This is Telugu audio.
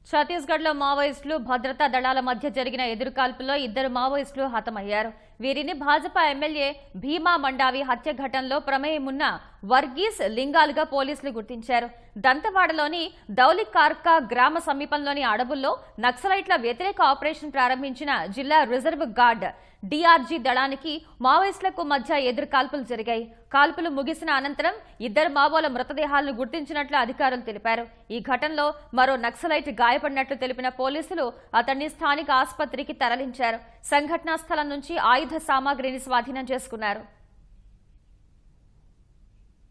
ఛత్తీస్గఢ్ లో మావోయిస్టులు భద్రతా దళాల మధ్య జరిగిన ఎదురుకాల్పులో ఇద్దరు మావోయిస్టులు హతమయ్యారు వీరిని భాజపా ఎమ్మెల్యే భీమా మండావి హత్య ఘటనలో ప్రమేయమున్న వర్గీస్ లింగాలుగా పోలీసులు గుర్తించారు దంతవాడలోని దౌలిక్ కార్కా గ్రామ సమీపంలోని అడవుల్లో నక్సలైట్ల వ్యతిరేక ఆపరేషన్ ప్రారంభించిన జిల్లా రిజర్వ్ గార్డ్ డిఆర్జీ దళానికి మావోయిస్టులకు మధ్య ఎదురు కాల్పులు జరిగాయి కాల్పులు ముగిసిన అనంతరం ఇద్దరు మావోల మృతదేహాలను గుర్తించినట్లు అధికారులు తెలిపారు ఈ ఘటనలో మరో నక్సలైట్ గాయపడినట్లు తెలిపిన పోలీసులు అతన్ని స్థానిక ఆసుపత్రికి తరలించారు సంఘటనా స్థలం నుంచి ఆయుధ సామాగ్రిని స్వాధీనం చేసుకున్నారు